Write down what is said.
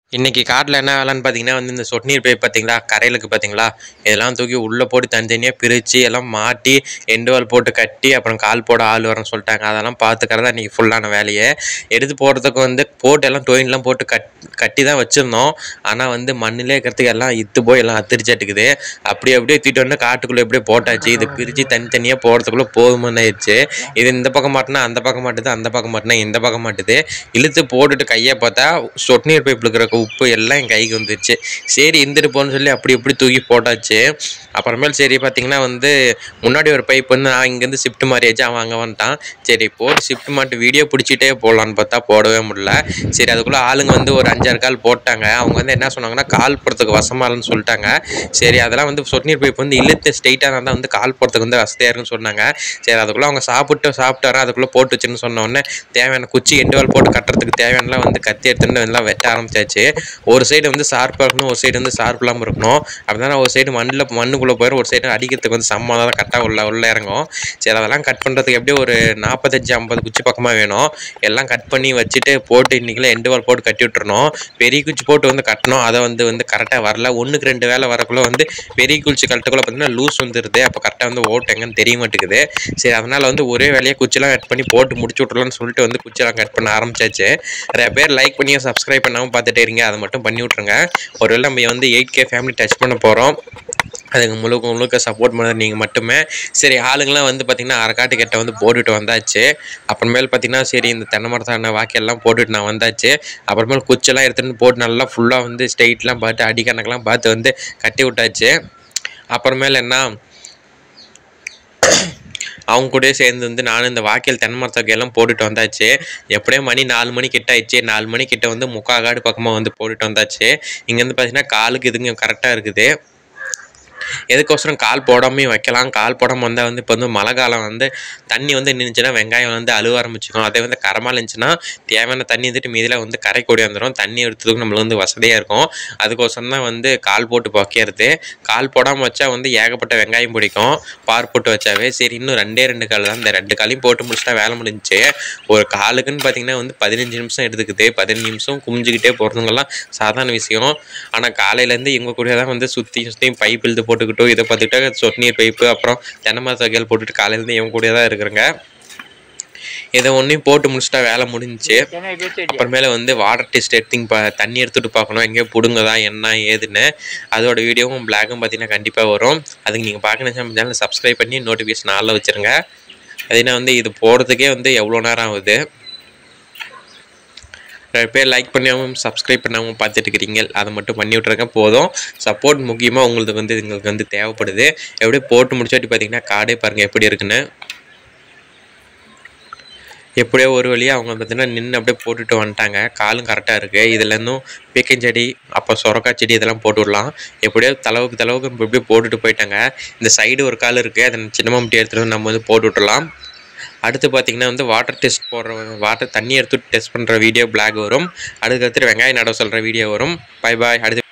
இன்னைக்கு காட்டில் என்ன வேலைன்னு பார்த்தீங்கன்னா வந்து இந்த சொட்டு நீர் பைப் பார்த்தீங்களா கரையிலுக்கு பார்த்தீங்களா இதெல்லாம் தூக்கி உள்ளே போட்டு தனித்தனியாக பிரித்து எல்லாம் மாட்டி எண்டு வால் போட்டு கட்டி அப்புறம் கால் போட ஆள் வரேன்னு சொல்லிட்டாங்க அதெல்லாம் பார்த்துக்கறதா இன்றைக்கி ஃபுல்லான வேலையே எடுத்து போடுறதுக்கு வந்து போட்டு எல்லாம் டொயின்லாம் போட்டு கட் கட்டி தான் வச்சுருந்தோம் ஆனால் வந்து மண்ணிலே இருக்கிறதுக்கு எல்லாம் இத்து போய் எல்லாம் அத்திரிச்சாட்டுக்குது அப்படி அப்படியே தூக்கிட்டு வந்து காட்டுக்குள்ளே எப்படியே போட்டாச்சு இதை பிரித்து தனித்தனியாக போகிறதுக்குள்ளே போதுமான்னு ஆயிடுச்சு இது இந்த பக்கம் மாட்டினா அந்த பக்கம் மாட்டுது அந்த பக்கம் மாட்டினா இந்த பக்கம் மாட்டுது இழுத்து போட்டுட்டு கையை பார்த்தா சொட்டு நீர் பைப்பில் இருக்கிற உப்பு எல்லாம் என் கைக்கு வந்துருச்சு சரி இருந்துட்டு போன்னு சொல்லி அப்படி இப்படி தூக்கி போட்டாச்சு அப்புறமேல் சரி பார்த்தீங்கன்னா வந்து முன்னாடி ஒரு பைப் வந்து நான் இங்கேருந்து ஷிஃப்ட் மாறியாச்சு அவன் அங்கே வந்துட்டான் சரி போட்டு ஷிஃப்ட் மாட்டு வீடியோ பிடிச்சிட்டே போகலான்னு பார்த்தா போடவே முடியல சரி அதுக்குள்ளே ஆளுங்க வந்து ஒரு அஞ்சாறு கால் போட்டாங்க அவங்க வந்து என்ன சொன்னாங்கன்னா கால் போடுறதுக்கு வசமாலன்னு சொல்லிட்டாங்க சரி அதெல்லாம் வந்து சொட்டு நீர் பைப் வந்து இழுத்து ஸ்ட்ரெயிட்டாக இருந்தால் வந்து கால் போடுறதுக்கு வந்து வசதியாக இருக்குன்னு சொன்னாங்க சரி அதுக்குள்ளே அவங்க சாப்பிட்டு சாப்பிட்டாரா அதுக்குள்ளே போட்டு வச்சுன்னு சொன்ன உடனே தேவையான குச்சி எண்டு வால் போட்டு கட்டுறதுக்கு தேவையானலாம் வந்து கத்தி எடுத்துட்டு எல்லாம் வெட்ட ஆரம்பிச்சாச்சு ஒரு சைடு வந்து ஷார்ப்பாக இருக்கணும் ஒரு சைடு வந்து ஷார்ப் இல்லாமல் இருக்கணும் அப்படின்னா ஒரு சைடு மண்ணில் மண்ணுக்குள்ளே போயிடும் ஒரு சைடு அடிக்கிறதுக்கு வந்து சம்ம தான் கரெக்டாக உள்ள உள்ள இறங்கும் சரி அதெல்லாம் கட் பண்ணுறதுக்கு எப்படியும் ஒரு நாற்பத்தஞ்சு ஐம்பது குச்சி பக்கமாக வேணும் எல்லாம் கட் பண்ணி வச்சுட்டு போட்டு இன்றைக்கெல்லாம் எண்டு வால் போட்டு கட்டி விட்டுறணும் பெரிய குச்சி போட்டு வந்து கட்டணும் அதை வந்து வந்து கரெக்டாக வரல ஒன்றுக்கு ரெண்டு வேலை வரக்குள்ளே வந்து பெரிய குச்சி கட்டுக்குள்ளே பார்த்தீங்கன்னா லூஸ் வந்துடுது அப்போ கரெக்டாக வந்து ஓட்டு எங்கன்னு தெரிய மாட்டேங்குது சரி அதனால் வந்து ஒரே வேலையாக குச்சிலாம் கட் பண்ணி போட்டு முடிச்சு விட்றலாம்னு சொல்லிட்டு வந்து குச்சிலாம் கட் பண்ண ஆரம்பிச்சாச்சு நிறைய பேர் லைக் பண்ணி சப்ஸ்கிரைப் பண்ணாமல் பார்த்துட்டே இருங்க அதை மட்டும் பண்ணி விட்ருங்க ஒருவேளை நம்ம வந்து எயிட் கே ஃபேமிலி டச் பண்ண போகிறோம் அதுக்கு முழுக்க முழுக்க சப்போர்ட் பண்ணது நீங்கள் மட்டுமே சரி ஆளுங்களாம் வந்து பார்த்திங்கன்னா அரைக்காட்டு கிட்ட வந்து போட்டுட்டு வந்தாச்சு அப்புறமேல் பார்த்திங்கன்னா சரி இந்த தென்னை மரத்தான வாக்கியெல்லாம் போட்டுட்டு நான் வந்தாச்சு அப்புறமேல் குச்செல்லாம் எடுத்துகிட்டு போட்டு நல்லா ஃபுல்லாக வந்து ஸ்ட்ரெயிட்லாம் பார்த்து அடிக்கணக்கெல்லாம் பார்த்து வந்து கட்டி விட்டாச்சு அப்புறமேல் என்ன அவங்க கூடயே சேர்ந்து வந்து நானும் இந்த வாக்கியல் தென்னை மரத்தொகையெல்லாம் போட்டுட்டு வந்தாச்சு எப்படியோ மணி நாலு மணி கிட்ட ஆயிடுச்சு நாலு மணி கிட்ட வந்து முக்காகாடு பக்கமாக வந்து போட்டுட்டு வந்தாச்சு இங்கேருந்து பார்த்தீங்கன்னா காலுக்கு இதுங்க கரெக்டாக இருக்குது எதுக்கோசரம் கால் போடாமையும் வைக்கலாம் கால் போடாமல் வந்தால் வந்து இப்போ வந்து மழை காலம் வந்து தண்ணி வந்து நின்றுச்சுன்னா வெங்காயம் வந்து அழுவ ஆரம்பிச்சிக்கும் அதே வந்து கரமாக இருந்துச்சுன்னா தேவையான தண்ணி வந்துட்டு மீதில் வந்து கரை கூடி வந்துடும் தண்ணி எடுத்ததுக்கு நம்மளுக்கு வந்து வசதியாக இருக்கும் அதுக்கோசரம் தான் வந்து கால் போட்டு வைக்கிறது கால் போடாமல் வச்சா வந்து ஏகப்பட்ட வெங்காயம் பிடிக்கும் பார் போட்டு வச்சாவே சரி இன்னும் ரெண்டே ரெண்டு கால் தான் இந்த ரெண்டு காலையும் போட்டு முடிச்சிட்டா வேலை முடிஞ்சுச்சு ஒரு காலுக்குன்னு பார்த்தீங்கன்னா வந்து பதினஞ்சு நிமிஷம் எடுத்துக்குது பதினஞ்சு நிமிஷம் குமிஞ்சிக்கிட்டே போகிறதுங்கெல்லாம் சாதாரண விஷயம் ஆனால் காலையிலேருந்து இவங்க கூட தான் வந்து சுற்றி சுற்றி பைப் இழுத்து போட்டுக்கிட்டோம் இதை பார்த்துக்கிட்டா சொட்டு நீர் பைப்பு அப்புறம் தென்னை மரத்து வகைகள் போட்டுட்டு காலையிலேருந்து இவங்க கூட தான் இருக்கிறேங்க இதை ஒன்றையும் போட்டு முடிச்சிட்டா வேலை முடிஞ்சுச்சு அப்புறமேல வந்து வாட்டர் டெஸ்ட் எடுத்து பா தண்ணி எடுத்துகிட்டு பார்க்கணும் எங்கேயோ பிடுங்குதா என்ன ஏதுன்னு அதோட வீடியோவும் பிளாகும் பார்த்தீங்கன்னா கண்டிப்பாக வரும் அதுக்கு நீங்கள் பார்க்கணும் நம்ம சேனல் சப்ஸ்கிரைப் பண்ணி நோட்டிஃபிகேஷன் ஆளில் வச்சுருங்க அதுனா வந்து இது போகிறதுக்கே வந்து எவ்வளோ நேரம் ஆகுது நிறைய பேர் லைக் பண்ணாமல் சப்ஸ்கிரைப் பண்ணாமல் பார்த்துட்டு இருக்கிறீங்க அதை மட்டும் பண்ணி விட்ருங்க போதும் சப்போர்ட் முக்கியமாக உங்களுக்கு வந்து எங்களுக்கு வந்து தேவைப்படுது எப்படியே போட்டு முடிச்சாட்டி பார்த்தீங்கன்னா காடே பாருங்கள் எப்படி இருக்குன்னு எப்படியோ ஒரு வழியாக அவங்க பார்த்தீங்கன்னா நின்று அப்படியே போட்டுட்டு வந்துட்டாங்க காலும் கரெக்டாக இருக்குது இதுலேருந்தும் பீக்கஞ்செடி அப்போ சொரக்காய் செடி இதெல்லாம் போட்டு விடலாம் எப்படியோ தளவுக்கு தளவுக்கு இப்படியே போட்டுட்டு போயிட்டாங்க இந்த சைடு ஒரு கால் இருக்குது அதை சின்ன மம்டி எடுத்துகிட்டு வந்து நம்ம வந்து போட்டு விட்டுலாம் அடுத்து பார்த்திங்கன்னா வந்து வாட்டர் டெஸ்ட் போடுற வாட்டர் தண்ணி எடுத்து டெஸ்ட் பண்ணுற வீடியோ பிளாக் வரும் அதுக்கடுத்து வெங்காயம் நட சொல்கிற வீடியோ வரும் பை பாய் அடுத்து